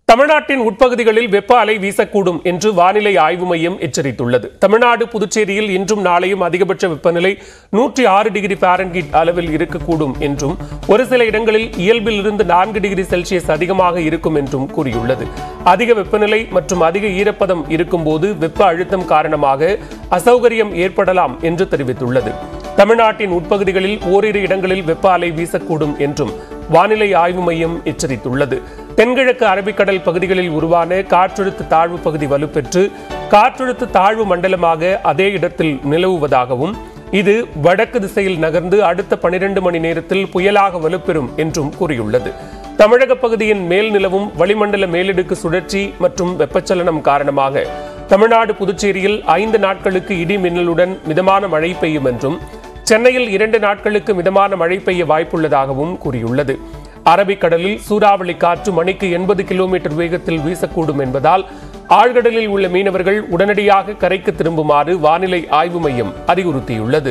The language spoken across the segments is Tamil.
தமிழ்நாட்டின் உட்பகுதிகளில் வெப்ப அலை வீசக்கூடும் என்று வானிலை ஆய்வு மையம் எச்சரித்துள்ளது தமிழ்நாடு புதுச்சேரியில் இன்றும் நாளையும் அதிகபட்ச வெப்பநிலை நூற்றி ஆறு டிகிரி பாரன்ஹீட் அளவில் இருக்கக்கூடும் என்றும் ஒரு சில இடங்களில் இயல்பில் இருந்து நான்கு டிகிரி செல்சியஸ் அதிகமாக இருக்கும் என்றும் கூறியுள்ளது அதிக வெப்பநிலை மற்றும் அதிக ஈரப்பதம் இருக்கும்போது வெப்ப அழுத்தம் காரணமாக அசௌகரியம் ஏற்படலாம் என்று தெரிவித்துள்ளது தமிழ்நாட்டின் உட்பகுதிகளில் ஓரிரு இடங்களில் வெப்ப அலை வீசக்கூடும் என்றும் வானிலை ஆய்வு மையம் எச்சரித்துள்ளது தென்கிழக்கு அரபிக்கடல் பகுதிகளில் உருவான காற்றழுத்த தாழ்வு பகுதி வலுப்பெற்று காற்றழுத்த தாழ்வு மண்டலமாக அதே இடத்தில் நிலவுவதாகவும் இது வடக்கு திசையில் நகர்ந்து அடுத்த பனிரெண்டு மணி நேரத்தில் புயலாக வலுப்பெறும் என்றும் கூறியுள்ளது தமிழக பகுதியின் மேல் நிலவும் வளிமண்டல மேலடுக்கு சுழற்சி மற்றும் வெப்பச்சலனம் காரணமாக தமிழ்நாடு புதுச்சேரியில் ஐந்து நாட்களுக்கு இடி மின்னலுடன் மிதமான மழை பெய்யும் என்றும் சென்னையில் இரண்டு நாட்களுக்கு மிதமான மழை பெய்ய வாய்ப்புள்ளதாகவும் கூறியுள்ளது அரபிக்கடலில் சூறாவளி காற்று மணிக்கு எண்பது கிலோமீட்டர் வேகத்தில் வீசக்கூடும் என்பதால் ஆழ்கடலில் உள்ள மீனவர்கள் உடனடியாக கரைக்கு திரும்புமாறு வானிலை ஆய்வு மையம் அறிவுறுத்தியுள்ளது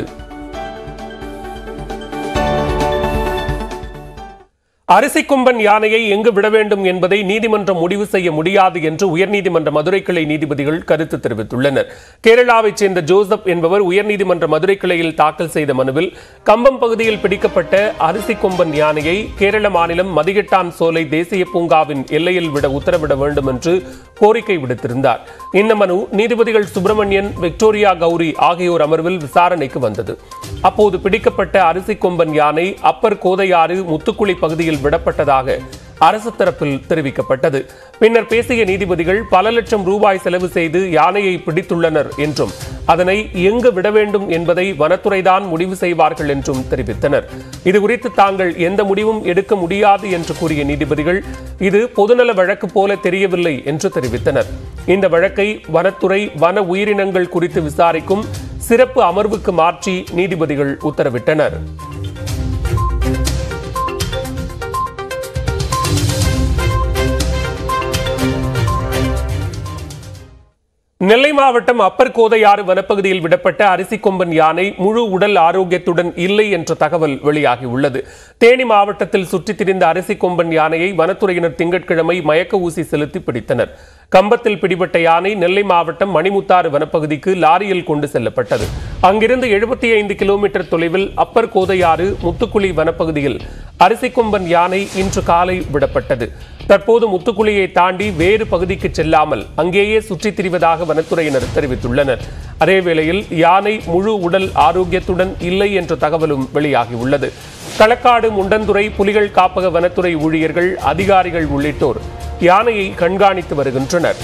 அரிசி கொம்பன் யானையை எங்கு விட வேண்டும் என்பதை நீதிமன்றம் முடிவு செய்ய முடியாது என்று உயர்நீதிமன்ற மதுரை கிளை நீதிபதிகள் கருத்து தெரிவித்துள்ளனர் கேரளாவைச் சேர்ந்த ஜோசப் என்பவர் உயர்நீதிமன்ற மதுரை கிளையில் தாக்கல் செய்த மனுவில் கம்பம் பகுதியில் பிடிக்கப்பட்ட அரிசி கொம்பன் யானையை கேரள மாநிலம் மதிகெட்டான் சோலை தேசிய பூங்காவின் எல்லையில் விட உத்தரவிட வேண்டும் என்று கோரிக்கை விடுத்திருந்தார் இந்த மனு நீதிபதிகள் சுப்பிரமணியன் விக்டோரியா கௌரி ஆகியோர் அமர்வில் விசாரணைக்கு வந்தது அப்போது பிடிக்கப்பட்ட அரிசி கொம்பன் யானை அப்பர் கோதையாறு முத்துக்குளி பகுதியில் விடப்பட்டதாக அரசு தரப்பில் தெரிவிக்கப்பட்டது பின்னர் பேசிய நீதிபதிகள் பல லட்சம் ரூபாய் செலவு செய்து யானையை பிடித்துள்ளனர் என்றும் அதனை எங்கு விட வேண்டும் என்பதை வனத்துறைதான் முடிவு செய்வார்கள் என்றும் தெரிவித்தனர் இதுகுறித்து தாங்கள் எந்த முடிவும் எடுக்க முடியாது என்று கூறிய நீதிபதிகள் இது பொதுநல வழக்கு போல தெரியவில்லை என்று தெரிவித்தனர் இந்த வழக்கை வனத்துறை வன உயிரினங்கள் குறித்து விசாரிக்கும் சிறப்பு அமர்வுக்கு மாற்றி நீதிபதிகள் உத்தரவிட்டனர் நெல்லை மாவட்டம் அப்பர் கோதையாறு வனப்பகுதியில் விடப்பட்ட அரிசி கொம்பன் யானை முழு உடல் ஆரோக்கியத்துடன் இல்லை என்ற தகவல் வெளியாகியுள்ளது தேனி மாவட்டத்தில் சுற்றித் திரிந்த அரிசி கொம்பன் யானையை வனத்துறையினர் திங்கட்கிழமை மயக்க ஊசி செலுத்தி பிடித்தனர் கம்பத்தில் பிடிபட்ட யானை நெல்லை மாவட்டம் மணிமுத்தாறு வனப்பகுதிக்கு லாரியில் கொண்டு செல்லப்பட்டது அங்கிருந்து எழுபத்தி ஐந்து கிலோமீட்டர் தொலைவில் அப்பர் கோதையாறு முத்துக்குளி வனப்பகுதியில் அரிசி கொம்பன் யானை இன்று காலை விடப்பட்டது தற்போது முத்துக்குளியை தாண்டி வேறு பகுதிக்கு செல்லாமல் அங்கேயே சுற்றித் திரிவதாக வனத்துறையினர் தெரிவித்துள்ளனர் அதேவேளையில் யானை முழு உடல் ஆரோக்கியத்துடன் இல்லை என்ற தகவலும் வெளியாகியுள்ளது களக்காடு முண்டந்துறை புலிகள் காப்பக வனத்துறை ஊழியர்கள் அதிகாரிகள் உள்ளிட்டோர் யானையை கண்காணித்து வருகின்றனர்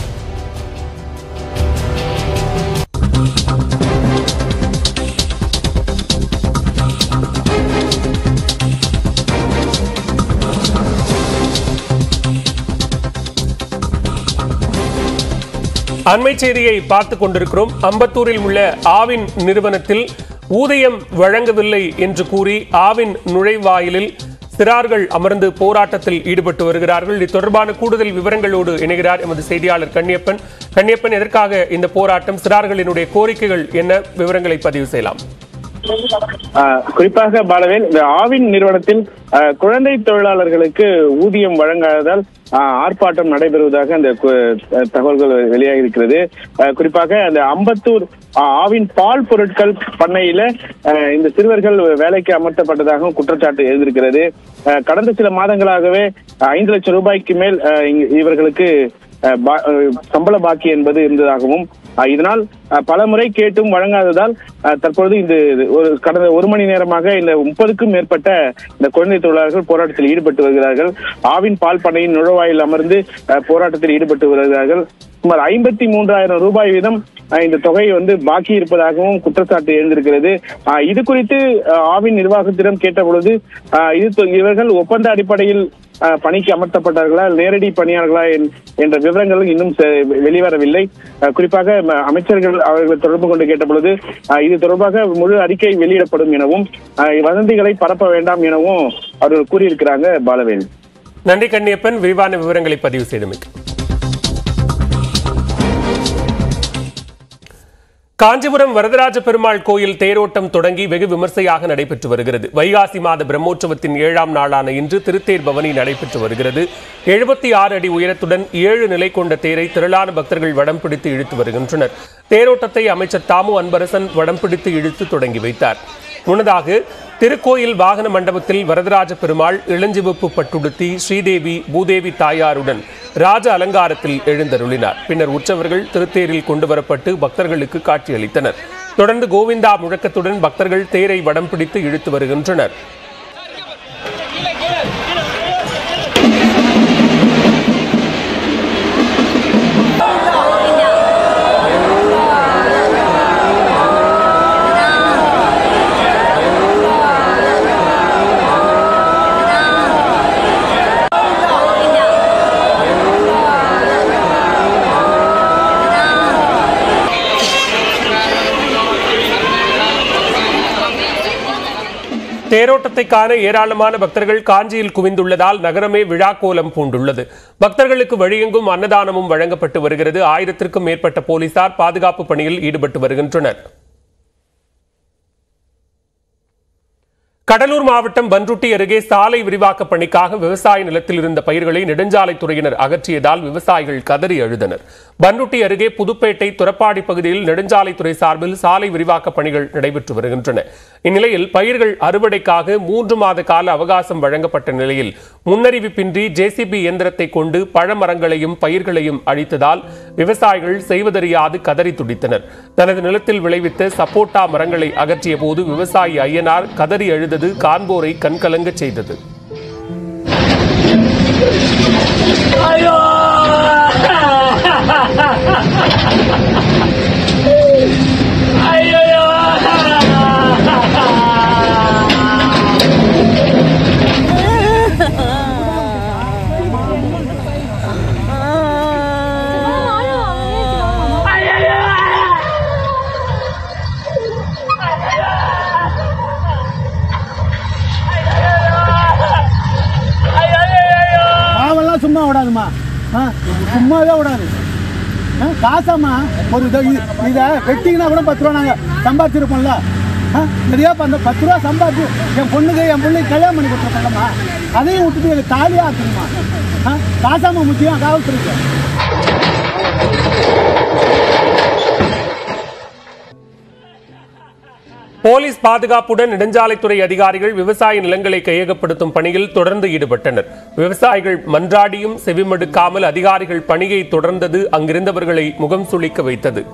அண்மை செய்தியை பார்த்துக் கொண்டிருக்கிறோம் அம்பத்தூரில் உள்ள ஆவின் நிறுவனத்தில் ஊதியம் வழங்கவில்லை என்று கூறி ஆவின் நுழைவாயிலில் சிறார்கள் அமர்ந்து போராட்டத்தில் ஈடுபட்டு வருகிறார்கள் இது தொடர்பான கூடுதல் விவரங்களோடு இணைகிறார் எமது செய்தியாளர் கண்ணியப்பன் கண்ணியப்பன் எதற்காக இந்த போராட்டம் சிறார்களினுடைய கோரிக்கைகள் என்ன விவரங்களை பதிவு செய்யலாம் ஆஹ் குறிப்பாக பாலவேல் இந்த ஆவின் நிறுவனத்தில் ஆஹ் குழந்தை தொழிலாளர்களுக்கு ஊதியம் வழங்காததால் ஆஹ் ஆர்ப்பாட்டம் நடைபெறுவதாக அந்த கு- அஹ் தகவல்கள் வெளியாகி இருக்கிறது ஆஹ் குறிப்பாக அந்த அம்பத்தூர் ஆஹ் ஆவின் பால் பொருட்கள் பண்ணையில ஆஹ் இந்த சிறுவர்கள் வேலைக்கு அமர்த்தப்பட்டதாகவும் குற்றச்சாட்டு எழுந்திருக்கிறது ஆஹ் கடந்த சில மாதங்களாகவே ஐந்து லட்சம் ரூபாய்க்கு மேல் ஆஹ் இங்க- இவர்களுக்கு அஹ் பா- அஹ் சம்பள பாக்கி என்பது இருந்ததாகவும் அஹ் இதனால் அஹ் பல முறை கேட்டும் வழங்காததால் அஹ் தற்பொழுது இந்த இது ஒரு கடந்த ஒரு மணி நேரமாக இந்த முப்பதுக்கும் மேற்பட்ட இந்த குழந்தை தொழிலாளர்கள் போராட்டத்தில் ஈடுபட்டு வருகிறார்கள் ஆவின் பால் பண்ணையின் நுழைவாயில் அமர்ந்து அஹ் போராட்டத்தில் ஈடுபட்டு வருகிறார்கள் சுமார் ஐம்பத்தி மூன்றாயிரம் ரூபாய் வீதம் அஹ் இந்த தொகை வந்து பாக்கி இருப்பதாகவும் குற்றச்சாட்டு எழுந்திருக்கிறது அஹ் இது குறித்து அஹ் ஆவின் நிர்வாகத்திடம் கேட்ட பொழுது அஹ் இது தொ- இவர்கள் ஒப்பந்த அடிப்படையில் அஹ், பணிக்கு அமர்த்தப்பட்டார்களா நேரடி பணியாளர்களா என்- என்ற விவரங்கள் இன்னும் செ- வெளிவரவில்லை அஹ், குறிப்பாக ம- அமைச்சர்கள் அவர்களை தொடர்பு கொண்டு கேட்ட பொழுது அஹ், இது தொடர்பாக முழு அறிக்கை வெளியிடப்படும் எனவும் அஹ், வதந்திகளை பரப்ப வேண்டாம் எனவும் அவர்கள் கூறியிருக்கிறாங்க பாலவேல் நன்றி கண்ணியப்பன் விரிவான விவரங்களை பதிவு செய்தமைக்கு காஞ்சிபுரம் வரதராஜ பெருமாள் கோயில் தேரோட்டம் தொடங்கி வெகு விமர்சையாக நடைபெற்று வருகிறது வைகாசி மாத பிரம்மோற்சவத்தின் ஏழாம் நாளான இன்று திருத்தேர் பவனி நடைபெற்று வருகிறது எழுபத்தி ஆறு அடி உயரத்துடன் ஏழு நிலை கொண்ட தேரை திரளான பக்தர்கள் வடம் பிடித்து இழுத்து வருகின்றனர் தேரோட்டத்தை அமைச்சர் தாமு அன்பரசன் வடம் பிடித்து இழுத்து தொடங்கி வைத்தார் முன்னதாக திருக்கோயில் வாகன மண்டபத்தில் வரதராஜ பெருமாள் இளஞ்சிவப்பு பட்டுடுத்தி ஸ்ரீதேவி பூதேவி தாயாருடன் ராஜ அலங்காரத்தில் எழுந்தருளினார் பின்னர் உற்சவர்கள் திருத்தேரில் கொண்டு வரப்பட்டு பக்தர்களுக்கு காட்சியளித்தனர் தொடர்ந்து கோவிந்தா முழக்கத்துடன் பக்தர்கள் தேரை வடம் பிடித்து இழுத்து வருகின்றனர் தேரோட்டத்தை காண ஏராளமான பக்தர்கள் காஞ்சியில் குவிந்துள்ளதால் நகரமே விழாக்கோலம் பூண்டுள்ளது பக்தர்களுக்கு வழியெங்கும் அன்னதானமும் வழங்கப்பட்டு வருகிறது ஆயிரத்திற்கும் மேற்பட்ட போலீசார் பாதுகாப்பு பணியில் ஈடுபட்டு வருகின்றனர் கடலூர் மாவட்டம் பன்ருட்டி அருகே சாலை விரிவாக்க பணிக்காக விவசாய நிலத்தில் இருந்த பயிர்களை நெடுஞ்சாலைத்துறையினர் அகற்றியதால் விவசாயிகள் கதறி அழுதனர் பன்ருட்டி அருகே புதுப்பேட்டை துரப்பாடி பகுதியில் நெடுஞ்சாலைத்துறை சார்பில் சாலை விரிவாக்க பணிகள் நடைபெற்று வருகின்றன இந்நிலையில் பயிர்கள் அறுவடைக்காக மூன்று மாத கால அவகாசம் வழங்கப்பட்ட நிலையில் முன்னறிவிப்பின்றி ஜேசிபி இயந்திரத்தை கொண்டு பழமரங்களையும் பயிர்களையும் அழித்ததால் விவசாயிகள் செய்வதறியாது கதறி துடித்தனர் தனது நிலத்தில் விளைவித்த சப்போட்டா மரங்களை அகற்றிய போது விவசாயி ஐயனார் கதறி அழுதது காண்போரை கண்கலங்கச் செய்தது ஐயோ ஐயோ பாவெல்லாம் சும்மா விடாதுமா ஆ சும்மாவே விடாது ஆ, காசாம்மா ஒரு இதை இ- இதை வெட்டிங்கன்னா கூட பத்து ரூபா நாங்கள் சம்பாதிச்சிருப்போம்ல ஆ நிறையா அந்த பத்து ரூபா சம்பாதிச்சு என் பொண்ணுக்கு என் பொண்ணுக்கு கல்யாணம் பண்ணி கொடுத்துருக்கோம்மா அதையும் விட்டுட்டு எனக்கு தாலியாக ஆக்கணுமா ஆ காசாம முக்கியம் காவல்துறைக்கு போலீஸ் பாதுகாப்புடன் நெடுஞ்சாலைத்துறை அதிகாரிகள் விவசாய நிலங்களை கையகப்படுத்தும் பணியில் தொடர்ந்து ஈடுபட்டனர் விவசாயிகள் மன்றாடியும் செவிமடுக்காமல் அதிகாரிகள் பணியை தொடர்ந்தது அங்கிருந்தவர்களை முகம் சுளிக்க வைத்தது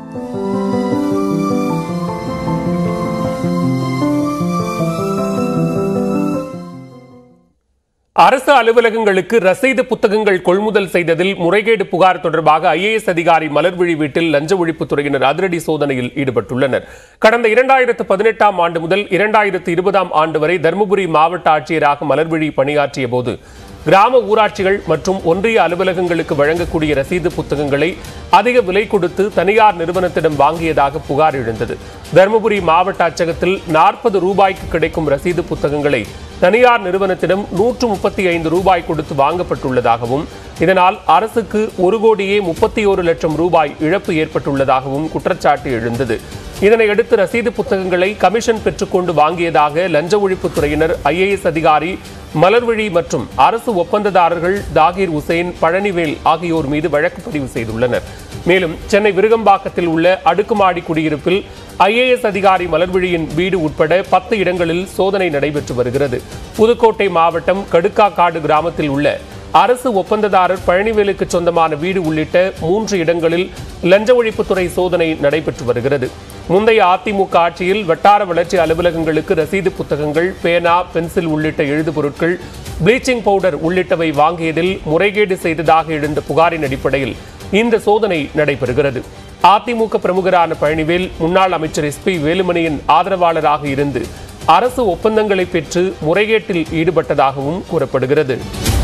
அரசு அலுவலகங்களுக்கு ரசீது புத்தகங்கள் கொள்முதல் செய்ததில் முறைகேடு புகார் தொடர்பாக ஐஏஎஸ் அதிகாரி மலர்விழி வீட்டில் லஞ்ச ஒழிப்புத்துறையினர் அதிரடி சோதனையில் ஈடுபட்டுள்ளனர் கடந்த இரண்டாயிரத்து பதினெட்டாம் ஆண்டு முதல் இரண்டாயிரத்து இருபதாம் ஆண்டு வரை தருமபுரி மாவட்ட ஆட்சியராக மலர்விழி பணியாற்றிய போது கிராம ஊராட்சிகள் மற்றும் ஒன்றிய அலுவலகங்களுக்கு வழங்கக்கூடிய ரசீது புத்தகங்களை அதிக விலை கொடுத்து தனியார் நிறுவனத்திடம் வாங்கியதாக புகார் எழுந்தது தருமபுரி மாவட்ட அச்சகத்தில் நாற்பது ரூபாய்க்கு கிடைக்கும் ரசீது புத்தகங்களை தனியார் நிறுவனத்திடம் நூற்று முப்பத்தி ஐந்து ரூபாய் கொடுத்து வாங்கப்பட்டுள்ளதாகவும் இதனால் அரசுக்கு ஒரு கோடியே முப்பத்தி ஒரு லட்சம் ரூபாய் இழப்பு ஏற்பட்டுள்ளதாகவும் குற்றச்சாட்டு எழுந்தது இதனையடுத்து ரசீது புத்தகங்களை கமிஷன் பெற்றுக்கொண்டு வாங்கியதாக லஞ்ச ஒழிப்புத்துறையினர் ஐஏஎஸ் அதிகாரி மலர்விழி மற்றும் அரசு ஒப்பந்ததாரர்கள் தாகிர் உசேன் பழனிவேல் ஆகியோர் மீது வழக்கு பதிவு செய்துள்ளனர் மேலும் சென்னை விருகம்பாக்கத்தில் உள்ள அடுக்குமாடி குடியிருப்பில் ஐஏஎஸ் அதிகாரி மலர்விழியின் வீடு உட்பட பத்து இடங்களில் சோதனை நடைபெற்று வருகிறது புதுக்கோட்டை மாவட்டம் கடுக்காக்காடு கிராமத்தில் உள்ள அரசு ஒப்பந்ததாரர் பழனிவேலுக்கு சொந்தமான வீடு உள்ளிட்ட மூன்று இடங்களில் லஞ்ச ஒழிப்புத்துறை சோதனை நடைபெற்று வருகிறது முந்தைய அதிமுக ஆட்சியில் வட்டார வளர்ச்சி அலுவலகங்களுக்கு ரசீது புத்தகங்கள் பேனா பென்சில் உள்ளிட்ட எழுதுபொருட்கள் ப்ளீச்சிங் பவுடர் உள்ளிட்டவை வாங்கியதில் முறைகேடு செய்ததாக எழுந்த புகாரின் அடிப்படையில் இந்த சோதனை நடைபெறுகிறது அதிமுக பிரமுகரான பழனிவேல் முன்னாள் அமைச்சர் எஸ் பி வேலுமணியின் ஆதரவாளராக இருந்து அரசு ஒப்பந்தங்களை பெற்று முறைகேட்டில் ஈடுபட்டதாகவும் கூறப்படுகிறது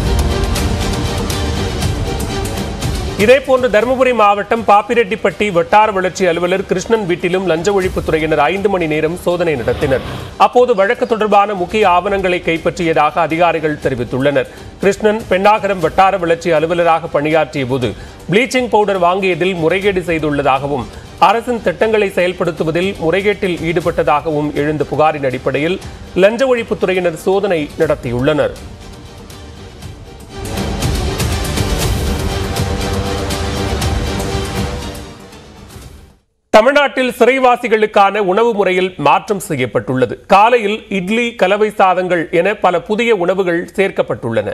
இதேபோன்று தருமபுரி மாவட்டம் பாப்பிரெட்டிப்பட்டி வட்டார வளர்ச்சி அலுவலர் கிருஷ்ணன் வீட்டிலும் லஞ்ச ஒழிப்புத்துறையினர் ஐந்து மணி நேரம் சோதனை நடத்தினர் அப்போது வழக்கு தொடர்பான முக்கிய ஆவணங்களை கைப்பற்றியதாக அதிகாரிகள் தெரிவித்துள்ளனர் கிருஷ்ணன் பெண்ணாகரம் வட்டார வளர்ச்சி அலுவலராக பணியாற்றிய போது ப்ளீச்சிங் பவுடர் வாங்கியதில் முறைகேடு செய்துள்ளதாகவும் அரசின் திட்டங்களை செயல்படுத்துவதில் முறைகேட்டில் ஈடுபட்டதாகவும் எழுந்த புகாரின் அடிப்படையில் லஞ்ச ஒழிப்புத்துறையினர் சோதனை நடத்தியுள்ளனர் தமிழ்நாட்டில் சிறைவாசிகளுக்கான உணவு முறையில் மாற்றம் செய்யப்பட்டுள்ளது காலையில் இட்லி கலவை சாதங்கள் என பல புதிய உணவுகள் சேர்க்கப்பட்டுள்ளன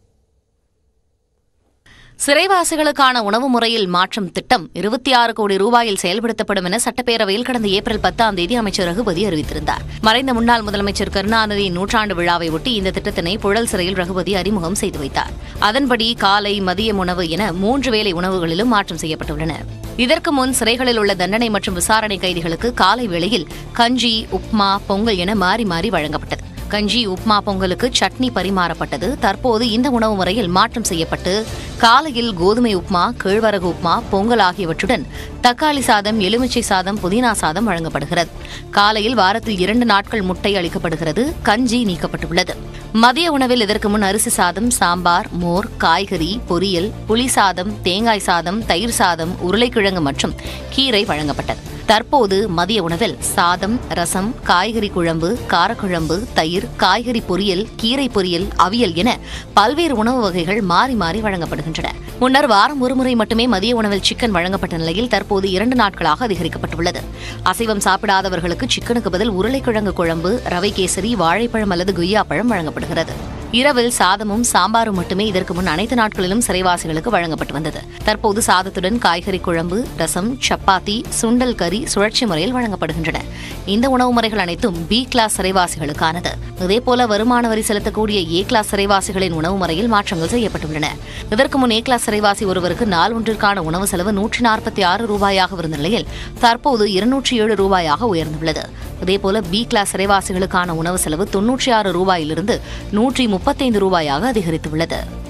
சிறைவாசிகளுக்கான உணவு முறையில் மாற்றம் திட்டம் இருபத்தி ஆறு கோடி ரூபாயில் செயல்படுத்தப்படும் என சட்டப்பேரவையில் கடந்த ஏப்ரல் பத்தாம் தேதி அமைச்சர் ரகுபதி அறிவித்திருந்தார் மறைந்த முன்னாள் முதலமைச்சர் கருணாநிதியின் நூற்றாண்டு விழாவை ஒட்டி இந்த திட்டத்தினை புழல் சிறையில் ரகுபதி அறிமுகம் செய்து வைத்தார் அதன்படி காலை மதிய உணவு என மூன்று வேளை உணவுகளிலும் மாற்றம் செய்யப்பட்டுள்ளன இதற்கு முன் சிறைகளில் உள்ள தண்டனை மற்றும் விசாரணை கைதிகளுக்கு காலை வேளையில் கஞ்சி உப்மா பொங்கல் என மாறி மாறி வழங்கப்பட்டது கஞ்சி உப்மா பொங்கலுக்கு சட்னி பரிமாறப்பட்டது தற்போது இந்த உணவு முறையில் மாற்றம் செய்யப்பட்டு காலையில் கோதுமை உப்மா கேழ்வரகு உப்மா பொங்கல் ஆகியவற்றுடன் தக்காளி சாதம் எலுமிச்சை சாதம் புதினா சாதம் வழங்கப்படுகிறது காலையில் வாரத்தில் இரண்டு நாட்கள் முட்டை அளிக்கப்படுகிறது கஞ்சி நீக்கப்பட்டுள்ளது மதிய உணவில் இதற்கு முன் அரிசி சாதம் சாம்பார் மோர் காய்கறி பொரியல் புளி சாதம் தேங்காய் சாதம் தயிர் சாதம் உருளைக்கிழங்கு மற்றும் கீரை வழங்கப்பட்டது தற்போது மதிய உணவில் சாதம் ரசம் காய்கறி குழம்பு காரக்குழம்பு தயிர் காய்கறி பொரியல் கீரை பொரியல் அவியல் என பல்வேறு உணவு வகைகள் மாறி மாறி வழங்கப்படுகின்றன முன்னர் வாரம் ஒருமுறை மட்டுமே மதிய உணவில் சிக்கன் வழங்கப்பட்ட நிலையில் தற்போது இரண்டு நாட்களாக அதிகரிக்கப்பட்டுள்ளது அசைவம் சாப்பிடாதவர்களுக்கு சிக்கனுக்கு பதில் உருளைக்கிழங்கு குழம்பு ரவை கேசரி வாழைப்பழம் அல்லது குய்யாப்பழம் வழங்கப்படுகிறது இரவில் சாதமும் சாம்பாரும் மட்டுமே இதற்கு முன் அனைத்து நாட்களிலும் சிறைவாசிகளுக்கு வழங்கப்பட்டு வந்தது தற்போது சாதத்துடன் காய்கறி குழம்பு ரசம் சப்பாத்தி சுண்டல் கறி சுழற்சி முறையில் வழங்கப்படுகின்றன இந்த உணவு முறைகள் அனைத்தும் பி கிளாஸ் சிறைவாசிகளுக்கானது இதேபோல வருமான வரி செலுத்தக்கூடிய ஏ கிளாஸ் சிறைவாசிகளின் உணவு முறையில் மாற்றங்கள் செய்யப்பட்டுள்ளன இதற்கு முன் ஏ கிளாஸ் சிறைவாசி ஒருவருக்கு நாள் ஒன்றிற்கான உணவு செலவு நூற்றி நாற்பத்தி ஆறு ரூபாயாக இருந்த நிலையில் தற்போது இருநூற்றி ஏழு ரூபாயாக உயர்ந்துள்ளது இதேபோல பி கிளாஸ் சிறைவாசிகளுக்கான உணவு செலவு தொன்னூற்றி ஆறு ரூபாயிலிருந்து நூற்றி முப்பத்தைந்து ரூபாயாக அதிகரித்துள்ளது